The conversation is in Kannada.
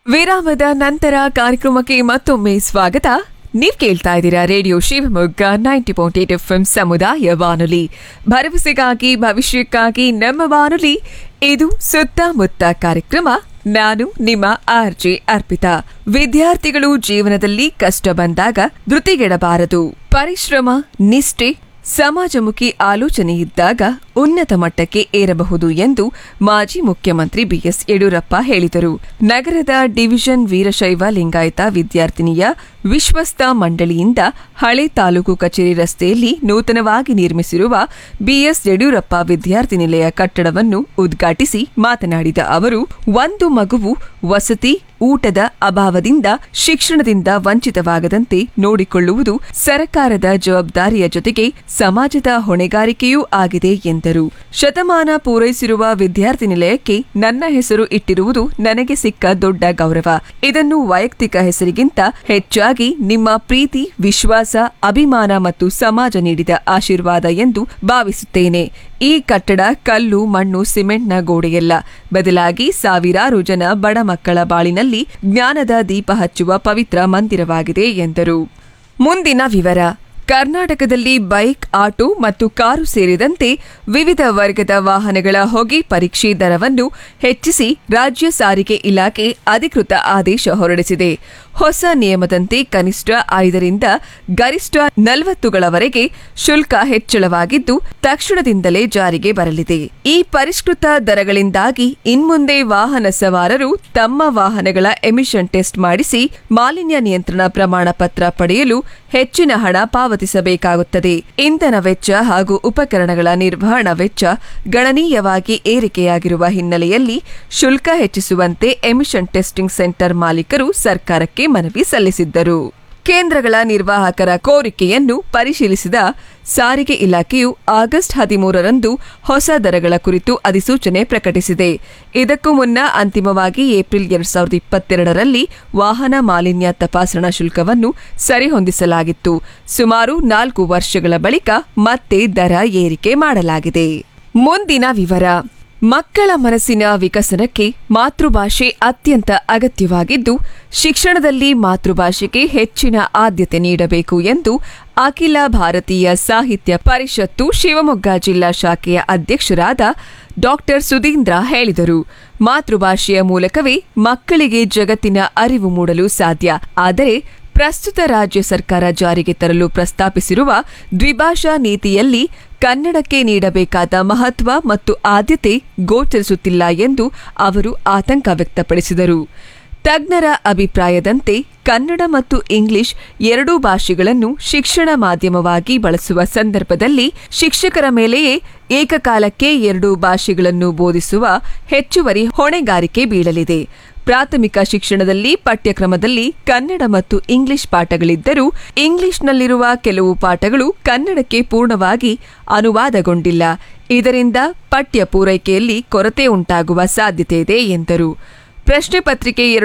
ವಿರಾಮದ ನಂತರ ಕಾರ್ಯಕ್ರಮಕ್ಕೆ ಮತ್ತೊಮ್ಮೆ ಸ್ವಾಗತ ನೀವ್ ಕೇಳ್ತಾ ಇದ್ದೀರಾ radio Shivamogga ninety point eight F ಸಮುದಾಯ ಬಾನುಲಿ ಭರವಸೆಗಾಗಿ ಭವಿಷ್ಯಕ್ಕಾಗಿ ನಮ್ಮ ಬಾನುಲಿ ಇದು ಸುತ್ತಮುತ್ತ ಕಾರ್ಯಕ್ರಮ ನಾನು ನಿಮ್ಮ ಆರ್ಜೆ ಅರ್ಪಿತಾ ವಿದ್ಯಾರ್ಥಿಗಳು ಜೀವನದಲ್ಲಿ ಕಷ್ಟ ಬಂದಾಗ ಧೃತಿಗೆಡಬಾರದು ಪರಿಶ್ರಮ ನಿಷ್ಠೆ ಸಮಾಜಮುಖಿ ಆಲೋಚನೆ ಇದ್ದಾಗ ಉನ್ನತ ಮಟ್ಟಕ್ಕೆ ಏರಬಹುದು ಎಂದು ಮಾಜಿ ಮುಖ್ಯಮಂತ್ರಿ ಬಿಎಸ್ ಯಡಿಯೂರಪ್ಪ ಹೇಳಿದರು ನಗರದ ಡಿವಿಷನ್ ವೀರಶೈವ ಲಿಂಗಾಯತ ವಿದ್ಯಾರ್ಥಿನಿಯ ವಿಶ್ವಸ್ತ ಮಂಡಳಿಯಿಂದ ಹಳೆ ತಾಲೂಕು ಕಚೇರಿ ರಸ್ತೆಯಲ್ಲಿ ನೂತನವಾಗಿ ನಿರ್ಮಿಸಿರುವ ಬಿಎಸ್ ಯಡಿಯೂರಪ್ಪ ವಿದ್ಯಾರ್ಥಿ ನಿಲಯ ಕಟ್ಟಡವನ್ನು ಉದ್ಘಾಟಿಸಿ ಮಾತನಾಡಿದ ಅವರು ಒಂದು ಮಗುವು ವಸತಿ ಊಟದ ಅಭಾವದಿಂದ ಶಿಕ್ಷಣದಿಂದ ವಂಚಿತವಾಗದಂತೆ ನೋಡಿಕೊಳ್ಳುವುದು ಸರ್ಕಾರದ ಜವಾಬ್ದಾರಿಯ ಜೊತೆಗೆ ಸಮಾಜದ ಹೊಣೆಗಾರಿಕೆಯೂ ಆಗಿದೆ ಎಂದರು ಶತಮಾನ ಪೂರೈಸಿರುವ ವಿದ್ಯಾರ್ಥಿ ನಿಲಯಕ್ಕೆ ನನ್ನ ಹೆಸರು ಇಟ್ಟಿರುವುದು ನನಗೆ ಸಿಕ್ಕ ದೊಡ್ಡ ಗೌರವ ಇದನ್ನು ವೈಯಕ್ತಿಕ ಹೆಸರಿಗಿಂತ ಹೆಚ್ಚಾಗಿ ನಿಮ್ಮ ಪ್ರೀತಿ ವಿಶ್ವಾಸ ಅಭಿಮಾನ ಮತ್ತು ಸಮಾಜ ನೀಡಿದ ಆಶೀರ್ವಾದ ಎಂದು ಭಾವಿಸುತ್ತೇನೆ ಈ ಕಟ್ಟಡ ಕಲ್ಲು ಮಣ್ಣು ಸಿಮೆಂಟ್ನ ಗೋಡೆಯಲ್ಲ ಬದಲಾಗಿ ಸಾವಿರಾರು ಜನ ಬಡ ಮಕ್ಕಳ ಬಾಳಿನಲ್ಲಿ ಜ್ಞಾನದ ದೀಪ ಹಚ್ಚುವ ಪವಿತ್ರ ಮಂದಿರವಾಗಿದೆ ಎಂದರು ಮುಂದಿನ ವಿವರ ಕರ್ನಾಟಕದಲ್ಲಿ ಬೈಕ್ ಆಟೋ ಮತ್ತು ಕಾರು ಸೇರಿದಂತೆ ವಿವಿಧ ವರ್ಗದ ವಾಹನಗಳ ಹೊಗೆ ಪರೀಕ್ಷೆ ದರವನ್ನು ಹೆಚ್ಚಿಸಿ ರಾಜ್ಯ ಸಾರಿಗೆ ಇಲಾಖೆ ಅಧಿಕೃತ ಆದೇಶ ಹೊರಡಿಸಿದೆ ಹೊಸ ನಿಯಮದಂತೆ ಕನಿಷ್ಠ ಐದರಿಂದ ಗರಿಷ್ಠ ನಲವತ್ತುಗಳವರೆಗೆ ಶುಲ್ಕ ಹೆಚ್ಚಳವಾಗಿದ್ದು ತಕ್ಷಣದಿಂದಲೇ ಜಾರಿಗೆ ಬರಲಿದೆ ಈ ಪರಿಷ್ಕೃತ ದರಗಳಿಂದಾಗಿ ಇನ್ಮುಂದೆ ವಾಹನ ಸವಾರರು ತಮ್ಮ ವಾಹನಗಳ ಎಮಿಷನ್ ಟೆಸ್ಟ್ ಮಾಡಿಸಿ ಮಾಲಿನ್ಯ ನಿಯಂತ್ರಣ ಪ್ರಮಾಣ ಪತ್ರ ಪಡೆಯಲು ಹೆಚ್ಚಿನ ಹಣ ಪಾವತಿಸಬೇಕಾಗುತ್ತದೆ ಇಂಧನ ವೆಚ್ಚ ಹಾಗೂ ಉಪಕರಣಗಳ ನಿರ್ವಹಣಾ ವೆಚ್ಚ ಗಣನೀಯವಾಗಿ ಏರಿಕೆಯಾಗಿರುವ ಹಿನ್ನೆಲೆಯಲ್ಲಿ ಶುಲ್ಕ ಹೆಚ್ಚಿಸುವಂತೆ ಎಮಿಷನ್ ಟೆಸ್ಟಿಂಗ್ ಸೆಂಟರ್ ಮಾಲೀಕರು ಸರ್ಕಾರಕ್ಕೆ ಮನವಿ ಸಲ್ಲಿಸಿದ್ದರು ಕೇಂದ್ರಗಳ ನಿರ್ವಾಹಕರ ಕೋರಿಕೆಯನ್ನು ಪರಿಶೀಲಿಸಿದ ಸಾರಿಗೆ ಇಲಾಖೆಯು ಆಗಸ್ಟ್ ಹದಿಮೂರರಂದು ಹೊಸ ದರಗಳ ಕುರಿತು ಅಧಿಸೂಚನೆ ಪ್ರಕಟಿಸಿದೆ ಇದಕ್ಕೂ ಮುನ್ನ ಅಂತಿಮವಾಗಿ ಏಪ್ರಿಲ್ ಎರಡ್ ಸಾವಿರದ ಇಪ್ಪತ್ತೆರಡರಲ್ಲಿ ವಾಹನ ಮಾಲಿನ್ಯ ತಪಾಸಣಾ ಶುಲ್ಕವನ್ನು ಸರಿಹೊಂದಿಸಲಾಗಿತ್ತು ಸುಮಾರು ನಾಲ್ಕು ವರ್ಷಗಳ ಬಳಿಕ ಮತ್ತೆ ದರ ಏರಿಕೆ ಮಾಡಲಾಗಿದೆ ಮುಂದಿನ ವಿವರ ಮಕ್ಕಳ ಮನಸ್ಸಿನ ವಿಕಸನಕ್ಕೆ ಮಾತೃಭಾಷೆ ಅತ್ಯಂತ ಅಗತ್ಯವಾಗಿದ್ದು ಶಿಕ್ಷಣದಲ್ಲಿ ಮಾತೃಭಾಷೆಗೆ ಹೆಚ್ಚಿನ ಆದ್ಯತೆ ನೀಡಬೇಕು ಎಂದು ಅಖಿಲ ಭಾರತೀಯ ಸಾಹಿತ್ಯ ಪರಿಷತ್ತು ಶಿವಮೊಗ್ಗ ಜಿಲ್ಲಾ ಶಾಖೆಯ ಅಧ್ಯಕ್ಷರಾದ ಡಾಕ್ಟರ್ ಸುಧೀಂದ್ರ ಹೇಳಿದರು ಮಾತೃಭಾಷೆಯ ಮೂಲಕವೇ ಮಕ್ಕಳಿಗೆ ಜಗತ್ತಿನ ಅರಿವು ಮೂಡಲು ಸಾಧ್ಯ ಆದರೆ ಪ್ರಸ್ತುತ ರಾಜ್ಯ ಸರ್ಕಾರ ಜಾರಿಗೆ ತರಲು ಪ್ರಸ್ತಾಪಿಸಿರುವ ದ್ವಿಭಾಷಾ ನೀತಿಯಲ್ಲಿ ಕನ್ನಡಕ್ಕೆ ನೀಡಬೇಕಾದ ಮಹತ್ವ ಮತ್ತು ಆದ್ಯತೆ ಗೋಚರಿಸುತ್ತಿಲ್ಲ ಎಂದು ಅವರು ಆತಂಕ ವ್ಯಕ್ತಪಡಿಸಿದರು ತಜ್ಞರ ಅಭಿಪ್ರಾಯದಂತೆ ಕನ್ನಡ ಮತ್ತು ಇಂಗ್ಲಿಷ್ ಎರಡೂ ಭಾಷೆಗಳನ್ನು ಶಿಕ್ಷಣ ಮಾಧ್ಯಮವಾಗಿ ಬಳಸುವ ಸಂದರ್ಭದಲ್ಲಿ ಶಿಕ್ಷಕರ ಮೇಲೆಯೇ ಏಕಕಾಲಕ್ಕೆ ಎರಡೂ ಭಾಷೆಗಳನ್ನು ಬೋಧಿಸುವ ಹೆಚ್ಚುವರಿ ಹೊಣೆಗಾರಿಕೆ ಬೀಳಲಿದೆ ಪ್ರಾಥಮಿಕ ಶಿಕ್ಷಣದಲ್ಲಿ ಪಠ್ಯಕ್ರಮದಲ್ಲಿ ಕನ್ನಡ ಮತ್ತು ಇಂಗ್ಲಿಷ್ ಪಾಠಗಳಿದ್ದರೂ ಇಂಗ್ಲಿಷ್ನಲ್ಲಿರುವ ಕೆಲವು ಪಾಠಗಳು ಕನ್ನಡಕ್ಕೆ ಪೂರ್ಣವಾಗಿ ಅನುವಾದಗೊಂಡಿಲ್ಲ ಇದರಿಂದ ಪಠ್ಯ ಪೂರೈಕೆಯಲ್ಲಿ ಕೊರತೆ ಉಂಟಾಗುವ ಸಾಧ್ಯತೆ ಇದೆ ಎಂದರು ಪ್ರಶ್ನೆ ಪತ್ರಿಕೆ